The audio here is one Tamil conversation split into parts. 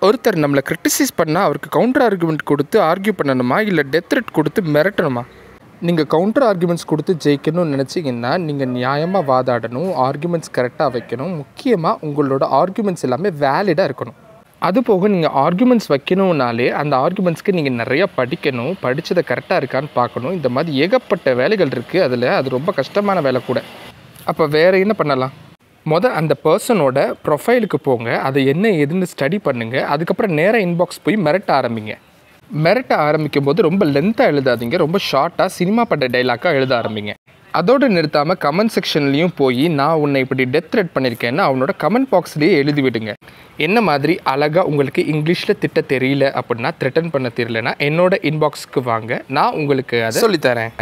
ஒருத்தர் நம்மளை கிரிட்டிசைஸ் பண்ணால் அவருக்கு கவுண்டர் ஆர்குமெண்ட் கொடுத்து ஆர்கியூ பண்ணணுமா இல்லை டெத் த்ரெட் கொடுத்து மிரட்டணுமா நீங்கள் கவுண்டர் ஆர்குமெண்ட்ஸ் கொடுத்து ஜெயிக்கணும்னு நினச்சிங்கன்னா நீங்கள் நியாயமாக வாதாடணும் ஆர்குமெண்ட்ஸ் கரெக்டாக வைக்கணும் முக்கியமாக உங்களோட ஆர்குமெண்ட்ஸ் எல்லாமே வேலிடாக இருக்கணும் அது போக நீங்கள் ஆர்குமெண்ட்ஸ் வைக்கணும்னாலே அந்த ஆர்குமெண்ட்ஸ்க்கு நீங்கள் நிறையா படிக்கணும் படித்ததை கரெக்டாக இருக்கான்னு பார்க்கணும் இந்த மாதிரி ஏகப்பட்ட வேலைகள் இருக்குது அதில் அது ரொம்ப கஷ்டமான வேலை கூட அப்போ வேறு என்ன பண்ணலாம் மொதல் அந்த பர்சனோட ப்ரொஃபைலுக்கு போங்க அதை என்ன ஏதுன்னு ஸ்டடி பண்ணுங்கள் அதுக்கப்புறம் நேராக இன்பாக்ஸ் போய் மிரட்ட ஆரம்பிங்க மிரட்ட ஆரம்பிக்கும் போது ரொம்ப லென்த்தாக எழுதாதீங்க ரொம்ப ஷார்ட்டாக சினிமா பட்ட டைலாக்காக எழுத ஆரம்பிங்க அதோடு நிறுத்தாமல் கமெண்ட் செக்ஷன்லேயும் போய் நான் உன்னை இப்படி டெத் த்ரெட் பண்ணியிருக்கேன்னு அவனோட கமெண்ட் பாக்ஸ்லேயே எழுதி விடுங்க என்ன மாதிரி அழகாக உங்களுக்கு இங்கிலீஷில் திட்ட தெரியல அப்படின்னா த்ரெட்டன் பண்ண தெரியலனா என்னோட இன்பாக்ஸ்க்கு வாங்க நான் உங்களுக்கு அதை சொல்லித்தரேன்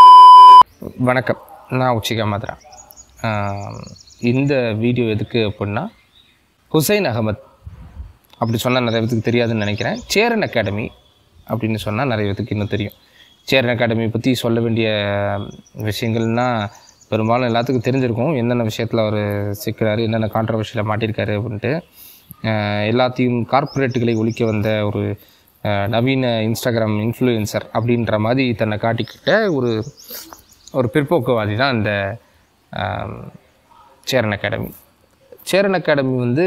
வணக்கம் நான் உச்சிகா மதுரா ஆம், இந்த வீடியோ எதுக்கு அப்படின்னா ஹுசைன் அகமத் அப்படி சொன்னால் நிறைய பேத்துக்கு தெரியாதுன்னு நினைக்கிறேன் சேரன் அகாடமி அப்படின்னு சொன்னால் நிறைய பேத்துக்கு இன்னும் தெரியும் சேரன் அகாடமி பற்றி சொல்ல வேண்டிய விஷயங்கள்னால் பெரும்பாலும் எல்லாத்துக்கும் தெரிஞ்சிருக்கும் என்னென்ன விஷயத்தில் அவர் சிக்கிறாரு என்னென்ன கான்ட்ரவர்ஷியில் மாட்டியிருக்காரு அப்படின்ட்டு அஹ், எல்லாத்தையும் கார்ப்பரேட்டுகளை ஒழிக்க வந்த ஒரு அஹ், நவீன இன்ஸ்டாகிராம் இன்ஃப்ளூயன்சர் அப்படின்ற மாதிரி தன்னை காட்டிக்கிட்ட ஒரு ஒரு பிற்போக்குவாதி தான் இந்த ஆம், சேரன் அகாடமி சேரன் அகாடமி வந்து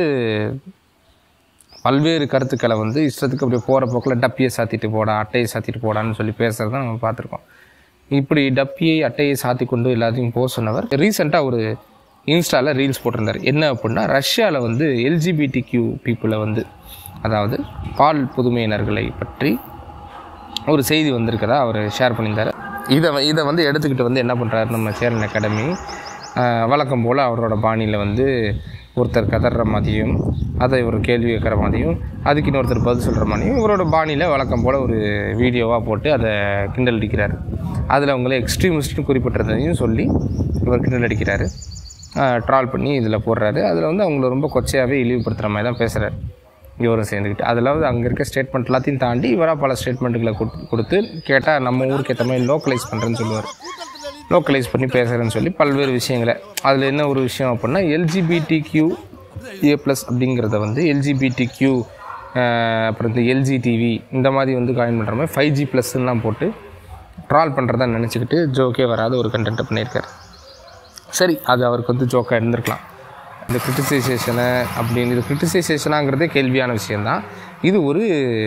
பல்வேறு கருத்துக்களை வந்து இஷ்டத்துக்கு அப்படியே போகிற போக்கில் டப்பியை சாத்திட்டு போடா அட்டையை சாத்திட்டு போடான்னு சொல்லி பேசுகிறத நம்ம பார்த்துருக்கோம் இப்படி டப்பியை அட்டையை சாத்தி கொண்டு எல்லாத்தையும் போக சொன்னவர் ரீசெண்டாக ஒரு இன்ஸ்டாவில் ரீல்ஸ் போட்டிருந்தார் என்ன அப்படின்னா ரஷ்யாவில் வந்து எல்ஜிபிடி கியூ பீப்புளை வந்து அதாவது பால் புதுமையினர்களை பற்றி ஒரு செய்தி வந்திருக்கதா அவர் ஷேர் பண்ணியிருந்தார் இதை வ- இதை வந்து எடுத்துக்கிட்டு வந்து என்ன பண்ணுறாரு நம்ம சேரன் அகாடமி ஆஹ், வழக்கம் போல் அவரோட பாணியில் வந்து ஒருத்தர் கதற மாதிரியும் அதை இவர் கேள்வி கேட்குற மாதிரியும் அதுக்கு இன்னொருத்தர் பதில் சொல்கிற மாதிரியும் இவரோட பாணியில் வழக்கம் போல் ஒரு வீடியோவாக போட்டு அதை கிண்டல் அடிக்கிறார் அதில் அவங்கள எக்ஸ்ட்ரீமிஸ்ட்னு குறிப்பிட்டிருந்ததையும் சொல்லி இவர் கிண்டல் அடிக்கிறாரு ட்ரால் பண்ணி இதில் போடுறாரு அதில் வந்து அவங்கள ரொம்ப கொச்சையாகவே இழிவுபடுத்துகிற மாதிரி தான் பேசுகிறார் இவரும் சேர்ந்துக்கிட்டு அதில் அங்கே இருக்க ஸ்டேட்மெண்ட் எல்லாத்தையும் தாண்டி இவராக பல ஸ்டேட்மெண்ட்டுகளை கொடுத்து கேட்டால் நம்ம ஊருக்கு ஏற்ற மாதிரி லோக்கலைஸ் பண்ணுறேன்னு சொல்லுவார் லோக்கலைஸ் பண்ணி பேசுகிறேன்னு சொல்லி பல்வேறு விஷயங்களை அதில் என்ன ஒரு விஷயம் அப்படின்னா எல்ஜிபிடி கியூ ஏ ப்ளஸ் அப்படிங்கிறத வந்து எல்ஜிபிடி கியூ அப்புறம் இந்த எல்ஜி டிவி இந்த மாதிரி வந்து காயின் பண்ணுற மாதிரி ஃபைவ் ஜி ப்ளஸ்லாம் போட்டு ட்ரால் பண்ணுறதா நினச்சிக்கிட்டு ஜோக்கே வராத ஒரு கண்டென்ட்டை பண்ணியிருக்காரு சரி அது அவருக்கு வந்து ஜோக்காக இருந்திருக்கலாம் இந்த கிரிட்டிசைசேஷனை அப்படின்னு இது கிரிட்டிசைசேஷனாங்கிறதே கேள்வியான விஷயந்தான் இது ஒரு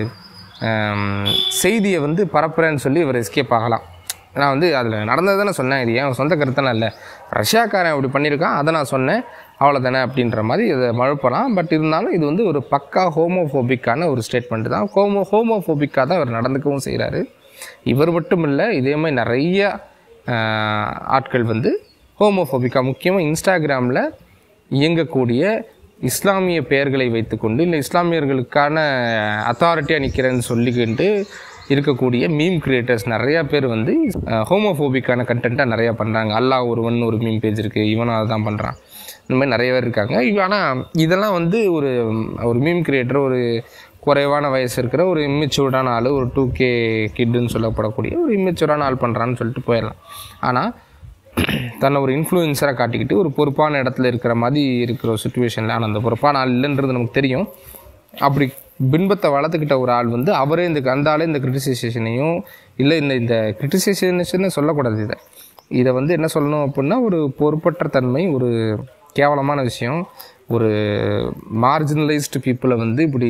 ஆம், செய்தியை வந்து பரப்புறேன்னு சொல்லி இவர் எஸ்கேப் ஆகலாம் நான் வந்து அதில் நடந்ததை தானே சொன்னேன் இது ஏன் சொந்த கருத்தெல்லாம் இல்லை ரஷ்யாக்காரன் அப்படி பண்ணியிருக்கான் அதை நான் சொன்னேன் அவ்வளோதானே அப்படின்ற மாதிரி இதை மழுப்பலாம் பட் இருந்தாலும் இது வந்து ஒரு பக்கா ஹோமோஃபோபிக்கான ஒரு ஸ்டேட்மெண்ட் தான் ஹோமோ ஹோமோஃபோபிக்காக தான் இவர் நடந்துக்கவும் செய்கிறாரு இவர் மட்டும் இல்லை இதே மாதிரி நிறைய ஆஹ், ஆட்கள் வந்து ஹோமோஃபோபிக்கா முக்கியமாக இன்ஸ்டாகிராமில் இயங்கக்கூடிய இஸ்லாமிய பெயர்களை வைத்துக்கொண்டு இல்லை இஸ்லாமியர்களுக்கான அத்தாரிட்டியாக நிற்கிறேன்னு சொல்லிக்கிட்டு இருக்கக்கூடிய மீம் கிரியேட்டர்ஸ் நிறையா பேர் வந்து ஹோமோஃபோபிக்கான கண்டென்ட்டாக நிறையா பண்ணுறாங்க அல்லாஹ் ஒருவன் ஒரு மீம் பேஜ் இருக்குது இவனும் அதை தான் பண்ணுறான் இந்த மாதிரி நிறைய பேர் இருக்காங்க ஆனால் இதெல்லாம் வந்து ஒரு ஒரு மீம் கிரியேட்டர் ஒரு குறைவான வயசு இருக்கிற ஒரு இம்மெச்சூர்டான ஆள் ஒரு டூ கே கிட்டுன்னு சொல்லப்படக்கூடிய ஒரு இம்மெச்சூரான ஆள் பண்ணுறான்னு சொல்லிட்டு போயிடலாம் ஆனால் தன்னை ஒரு இன்ஃப்ளூயன்சராக காட்டிக்கிட்டு ஒரு பொறுப்பான இடத்துல இருக்கிற மாதிரி இருக்கிற ஒரு சுச்சுவேஷனில் ஆனால் அந்த பொறுப்பான ஆள் இல்லைன்றது நமக்கு தெரியும் அப்படி பின்பத்தை வளர்த்துக்கிட்ட ஒரு ஆள் வந்து அவரே இந்த அந்த ஆளே இந்த கிரிட்டிசைசேஷனையும் இல்லை இந்த இந்த கிரிட்டிசைசேஷன் சொல்லக்கூடாது இதை இதை வந்து என்ன சொல்லணும் அப்படின்னா ஒரு பொறுப்பற்ற தன்மை ஒரு கேவலமான விஷயம் ஒரு மார்ஜினலைஸ்டு பீப்புளை வந்து இப்படி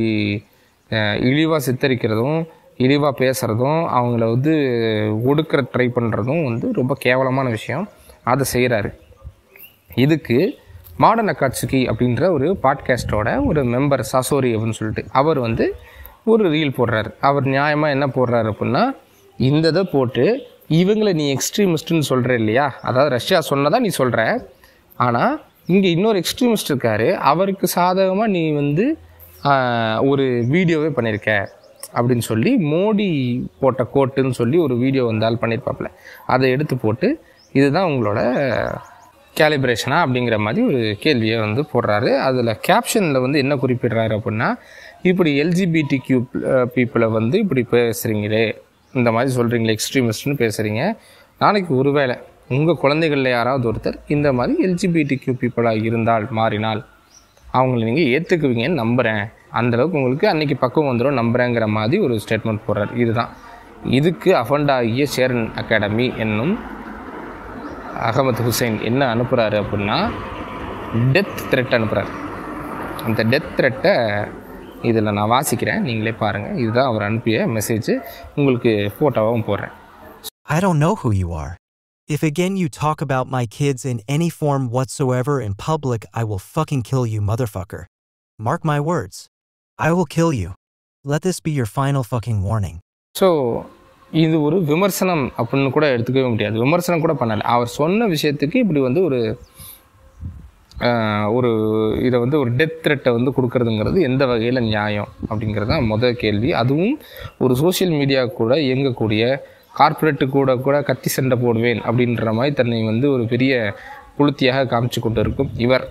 இழிவாக சித்தரிக்கிறதும் இழிவாக பேசுகிறதும் அவங்கள வந்து ஒடுக்கிற ட்ரை பண்ணுறதும் வந்து ரொம்ப கேவலமான விஷயம் அதை செய்கிறாரு இதுக்கு மாடர்ன் அக்காட்சுகி அப்படின்ற ஒரு பாட்காஸ்டோட ஒரு மெம்பர் சசோரி அப்படின்னு சொல்லிட்டு அவர் வந்து ஒரு ரீல் போடுறாரு அவர் நியாயமாக என்ன போடுறாரு அப்படின்னா இந்த இதை போட்டு இவங்களை நீ எக்ஸ்ட்ரீமிஸ்ட்னு சொல்கிற இல்லையா அதாவது ரஷ்யா சொன்னதா நீ சொல்கிற ஆனால் இங்கே இன்னொரு எக்ஸ்ட்ரீமிஸ்ட் இருக்காரு அவருக்கு சாதகமாக நீ வந்து ஆஹ், ஒரு வீடியோவே பண்ணியிருக்க அப்படின்னு சொல்லி மோடி போட்ட கோட்டுன்னு சொல்லி ஒரு வீடியோ வந்தால் பண்ணியிருப்பாப்புல அதை எடுத்து போட்டு இதுதான் உங்களோட கேலிப்ரேஷனா அப்படிங்கிற மாதிரி ஒரு கேள்வியை வந்து போடுறாரு அதில் கேப்ஷனில் வந்து என்ன குறிப்பிடுறாரு அப்படின்னா இப்படி எல்ஜிபிடி கியூ பீப்புளை வந்து இப்படி பேசுகிறீங்களே இந்த மாதிரி சொல்கிறீங்களே எக்ஸ்ட்ரீமிஸ்ட்னு பேசுகிறீங்க நாளைக்கு ஒருவேளை உங்கள் குழந்தைகளில் யாராவது ஒருத்தர் இந்த மாதிரி எல்ஜிபிடி கியூ பீப்புளாக இருந்தால் மாறினால் அவங்கள நீங்கள் ஏற்றுக்குவீங்கன்னு நம்புகிறேன் அந்த அளவுக்கு உங்களுக்கு அன்னைக்கு பக்குவம் வந்துடும் நம்புறேங்கிற மாதிரி ஒரு ஸ்டேட்மெண்ட் போடுறார் இதுதான் இதுக்கு அஃபண்ட் ஆகிய சேரன் அகாடமி என்னும் அகமது ஹுசைன் என்ன அனுப்புகிறாரு அப்படின்னா டெத் த்ரெட் அனுப்புகிறார் அந்த டெத் த்ரெட்டை இதில் நான் வாசிக்கிறேன் நீங்களே பாருங்கள் இதுதான் அவர் அனுப்பிய மெசேஜ் உங்களுக்கு ஃபோட்டோவாகவும் போடுறேன் I don't know who you are. If again you talk about my kids in any form whatsoever in public, I will fucking kill you, motherfucker. Mark my words. I will kill you. Let this be your final fucking warning. So இது ஒரு விமர்சனம் அப்படின்னு கூட எடுத்துக்கவே முடியாது விமர்சனம் கூட பண்ணலை அவர் சொன்ன விஷயத்துக்கு இப்படி வந்து ஒரு ஆஹ், ஒரு இதை வந்து ஒரு டெத் த்ரெட்டை வந்து கொடுக்கறதுங்கிறது எந்த வகையில் நியாயம் அப்படிங்கிறது தான் முதல் கேள்வி அதுவும் ஒரு சோஷியல் மீடியா கூட இயங்கக்கூடிய கார்ப்பரேட்டு கூட கூட கத்தி சண்டை போடுவேன் அப்படின்ற மாதிரி தன்னை வந்து ஒரு பெரிய புளுத்தியாக காமிச்சு கொண்டு இருக்கும் இவர்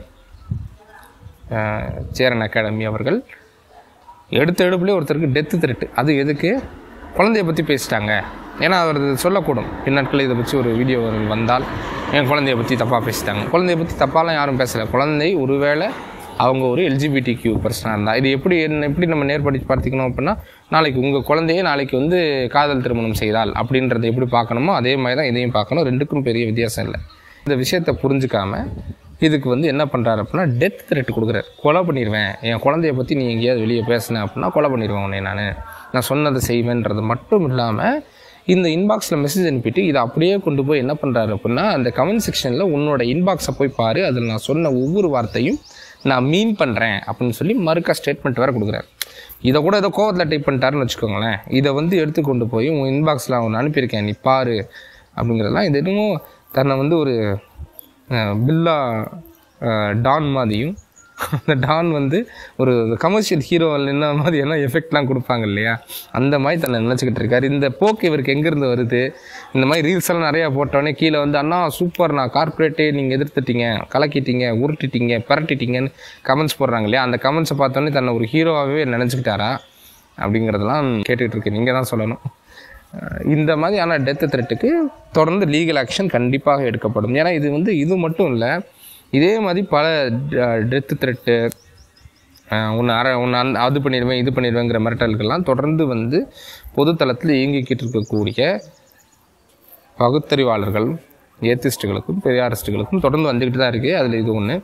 ஆஹ், சேரன் அகாடமி அவர்கள் எடுத்த எடுப்புலேயே ஒருத்தருக்கு டெத்து த்ரெட்டு அது எதுக்கு குழந்தைய பற்றி பேசிட்டாங்க ஏன்னா அவர் இது சொல்லக்கூடும் பின்னாட்களில் இதை பற்றி ஒரு வீடியோ வந்தால் என் குழந்தைய பற்றி தப்பாக பேசிட்டாங்க குழந்தைய பற்றி தப்பாலாம் யாரும் பேசலை குழந்தை ஒருவேளை அவங்க ஒரு எல்ஜிபிடி கியூ பர்சனாக இருந்தால் இது எப்படி என்ன எப்படி நம்ம நேர்படுத்தி பார்த்திக்கணும் அப்படின்னா நாளைக்கு உங்கள் குழந்தையே நாளைக்கு வந்து காதல் திருமணம் செய்தால் அப்படின்றத எப்படி பார்க்கணுமோ அதே மாதிரி தான் இதையும் பார்க்கணும் ரெண்டுக்கும் பெரிய வித்தியாசம் இல்லை இந்த விஷயத்தை புரிஞ்சுக்காம இதுக்கு வந்து என்ன பண்ணுறாரு அப்படின்னா டெத் த்ரெட் கொடுக்குறாரு கொலை பண்ணிடுவேன் என் குழந்தைய பற்றி நீ எங்கேயாவது வெளியே பேசினேன் அப்படின்னா கொலை பண்ணிடுவேன் உன்னை நான் நான் சொன்னதை செய்வேன்றது மட்டும் இல்லாமல் இந்த இன்பாக்ஸில் மெசேஜ் அனுப்பிட்டு இதை அப்படியே கொண்டு போய் என்ன பண்ணுறாரு அப்படின்னா அந்த கமெண்ட் செக்ஷனில் உன்னோட இன்பாக்ஸை போய் பாரு அதில் நான் சொன்ன ஒவ்வொரு வார்த்தையும் நான் மீன் பண்ணுறேன் அப்படின்னு சொல்லி மறுக்கா ஸ்டேட்மெண்ட் வேறு கொடுக்குறாரு இதை கூட ஏதோ கோவத்தில் டைப் பண்ணிட்டாருன்னு வச்சுக்கோங்களேன் இதை வந்து எடுத்து கொண்டு போய் உன் இன்பாக்ஸில் அவன் அனுப்பியிருக்கேன் நீ பாரு அப்படிங்கிறதெல்லாம் இது என்னமோ தன்னை வந்து ஒரு அஹ், பில்லா அஹ், டான் மாதிரியும் அந்த டான் வந்து ஒரு கமர்ஷியல் ஹீரோ என்ன மாதிரி எல்லாம் எஃபெக்ட்லாம் கொடுப்பாங்க இல்லையா அந்த மாதிரி தன்னை நினச்சிக்கிட்டு இருக்காரு இந்த போக்கு இவருக்கு எங்கேருந்து வருது இந்த மாதிரி ரீல்ஸ் எல்லாம் நிறையா போட்டோடனே கீழே வந்து அண்ணா சூப்பர் நான் கார்ப்பரேட்டே நீங்கள் எதிர்த்துட்டீங்க கலக்கிட்டீங்க உருட்டிட்டீங்க பரட்டிட்டீங்கன்னு கமெண்ட்ஸ் போடுறாங்க இல்லையா அந்த கமெண்ட்ஸை பார்த்தோன்னே தன்னை ஒரு ஹீரோவாகவே நினச்சிக்கிட்டாரா அப்படிங்கிறதெல்லாம் கேட்டுட்டு இருக்கு நீங்கள் தான் சொல்லணும் அஹ் இந்த மாதிரியான டெத் த்ரெட்டுக்கு தொடர்ந்து லீகல் ஆக்ஷன் கண்டிப்பாக எடுக்கப்படும் ஏன்னா இது வந்து இது மட்டும் இல்லை இதே மாதிரி பல டெத் த்ரெட்டு உன்னை அற உன்னை அந்த அது பண்ணிடுவேன் இது பண்ணிடுவேங்கிற மிரட்டல்கள்லாம் தொடர்ந்து வந்து பொதுத்தளத்தில் இயங்கிக்கிட்டு இருக்கக்கூடிய பகுத்தறிவாளர்கள் ஏத்திஸ்ட்டுகளுக்கும் பெரியாரிஸ்ட்டுகளுக்கும் தொடர்ந்து வந்துக்கிட்டு தான் இருக்குது அதில் இது ஒன்று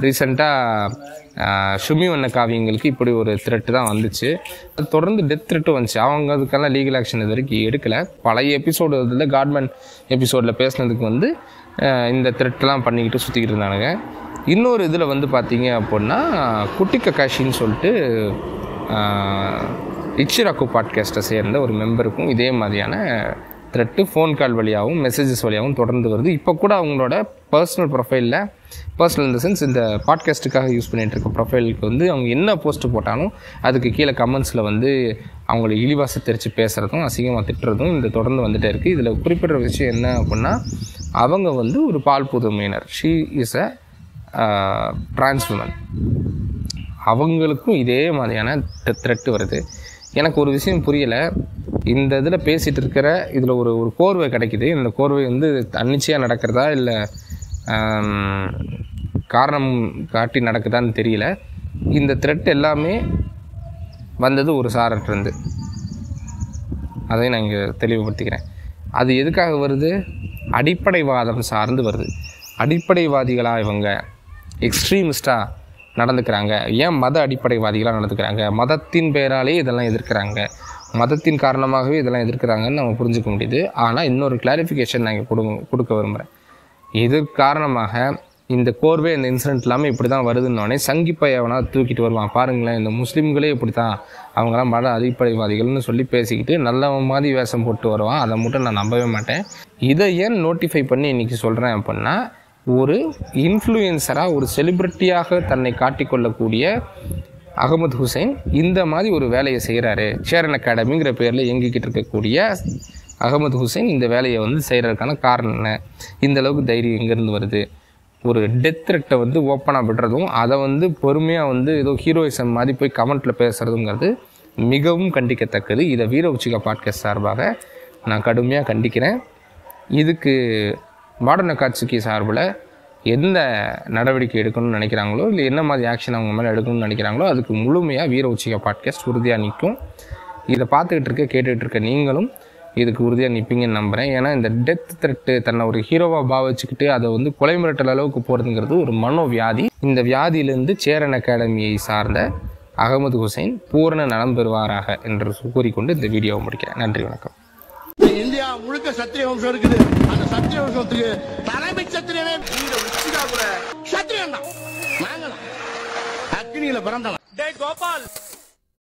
ரீசெண்டாக சுமி வண்ண காவியங்களுக்கு இப்படி ஒரு த்ரெட்டு தான் வந்துச்சு அது தொடர்ந்து டெத் த்ரெட்டு வந்துச்சு அவங்க அதுக்கெல்லாம் லீகல் ஆக்ஷன் இது வரைக்கும் எடுக்கலை பழைய எபிசோடு இதில் காட்மேன் எபிசோடில் பேசுனதுக்கு வந்து ஆஹ் இந்த த்ரெட்லாம் பண்ணிக்கிட்டு சுற்றிக்கிட்டு இருந்தானுங்க இன்னொரு இதில் வந்து பார்த்தீங்க அப்படின்னா குட்டி கக்காஷின்னு சொல்லிட்டு ஆஹ் இச்சிராக்கு பாட்காஸ்ட்டை சேர்ந்த ஒரு மெம்பருக்கும் இதே மாதிரியான த்ரெட்டு ஃபோன் கால் வழியாகவும் மெசேஜஸ் வழியாகவும் தொடர்ந்து வருது இப்போ கூட அவங்களோட பர்சனல் ப்ரொஃபைலில் பர்சனல் இந்த சென்ஸ் இந்த பாட்காஸ்ட்டுக்காக யூஸ் பண்ணிட்டு இருக்க ப்ரொஃபைலுக்கு வந்து அவங்க என்ன போஸ்ட் போட்டாலும் அதுக்கு கீழே கமெண்ட்ஸில் வந்து அவங்கள இழிவாச தெரித்து பேசுகிறதும் அசிங்கமாக திட்டுறதும் இந்த தொடர்ந்து வந்துட்டே இருக்குது இதில் குறிப்பிட்ட விஷயம் என்ன அப்படின்னா அவங்க வந்து ஒரு பால் புதுமையினர் ஷீ இஸ் அ டிரான்ஸ்வுமன் அவங்களுக்கும் இதே மாதிரியான த்ரெட்டு வருது எனக்கு ஒரு விஷயம் புரியலை இந்த இதில் பேசிகிட்டு இருக்கிற இதில் ஒரு ஒரு கோர்வை கிடைக்குது இந்த கோர்வை வந்து தன்னிச்சையாக நடக்கிறதா இல்லை காரணம் காட்டி நடக்குதான்னு தெரியல இந்த த்ரெட் எல்லாமே வந்தது ஒரு சாரட்டிருந்து அதையும் நான் இங்கே தெளிவுபடுத்திக்கிறேன் அது எதுக்காக வருது அடிப்படைவாதம் சார்ந்து வருது அடிப்படைவாதிகளாக இவங்க எக்ஸ்ட்ரீமிஸ்டாக நடந்துக்கிறாங்க ஏன் மத அடிப்படைவாதிகளாக நடந்துக்கிறாங்க மதத்தின் பெயராலே இதெல்லாம் எதிர்க்கிறாங்க மதத்தின் காரணமாகவே இதெல்லாம் எதிர்க்கிறாங்கன்னு நம்ம புரிஞ்சுக்க முடியுது ஆனால் இன்னொரு கிளாரிஃபிகேஷன் நான் இங்கே கொடுங்க கொடுக்க விரும்புகிறேன் இது காரணமாக இந்த கோர்வே இந்த இன்சிடென்ட் எல்லாமே இப்படி தான் வருதுன்னொடனே சங்கிப்பையவனா தூக்கிட்டு வருவான் பாருங்களேன் இந்த முஸ்லீம்களே இப்படி தான் அவங்களாம் மத அடிப்படைவாதிகள்னு சொல்லி பேசிக்கிட்டு நல்லவன் மாதிரி வேஷம் போட்டு வருவான் அதை மட்டும் நான் நம்பவே மாட்டேன் இதை ஏன் நோட்டிஃபை பண்ணி இன்றைக்கி சொல்கிறேன் அப்படின்னா ஒரு இன்ஃப்ளூயன்சராக ஒரு செலிப்ரிட்டியாக தன்னை காட்டிக்கொள்ளக்கூடிய அகமது ஹுசைன் இந்த மாதிரி ஒரு வேலையை செய்கிறாரு ஷேரன் அகாடமிங்கிற பேரில் இயங்கிக்கிட்டு இருக்கக்கூடிய அகமது ஹுசைன் இந்த வேலையை வந்து செய்கிறதுக்கான காரணம் என்ன இந்த அளவுக்கு தைரியம் எங்கேருந்து வருது ஒரு டெத் த்ரெட்டை வந்து ஓப்பனாக விடுறதும் அதை வந்து பொறுமையாக வந்து ஏதோ ஹீரோயிசம் மாதிரி போய் கமெண்ட்டில் பேசுகிறதுங்கிறது மிகவும் கண்டிக்கத்தக்கது இதை வீர உச்சிகா பாட்காஸ்ட் சார்பாக நான் கடுமையாக கண்டிக்கிறேன் இதுக்கு மாடர்ன் அகாட்சிக்கு சார்பில் எந்த நடவடிக்கை எடுக்கணும்னு நினைக்கிறாங்களோ இல்லை என்ன மாதிரி ஆக்ஷன் அவங்க மேலே எடுக்கணும்னு நினைக்கிறாங்களோ அதுக்கு முழுமையாக வீர உச்சிகா பாட்காஸ்ட் உறுதியாக நிற்கும் இதை பார்த்துக்கிட்டு இருக்க கேட்டுக்கிட்டு இருக்க நீங்களும் இதுக்கு உறுதியாக நிற்பீங்கன்னு நம்புகிறேன் ஏன்னா இந்த டெத் த்ரெட்டு தன்னை ஒரு ஹீரோவாக பாவிச்சுக்கிட்டு அதை வந்து கொலை மிரட்டல் அளவுக்கு போகிறதுங்கிறது ஒரு மனோவியாதி இந்த வியாதியிலிருந்து சேரன் அகாடமியை சார்ந்த அகமது ஹுசைன் பூரண நலம் பெறுவாராக என்று கூறிக்கொண்டு இந்த வீடியோவை முடிக்கிறேன் நன்றி வணக்கம் இந்தியா முழுக்க சத்திரிய வம்சம் இருக்குது அந்த சத்திரிய வம்சத்துக்கு தலைமை சத்திரியனே வீர உச்சிகா கூட சத்திரியன் தான் நாங்க அக்னியில பிறந்தவன் டேய் கோபால்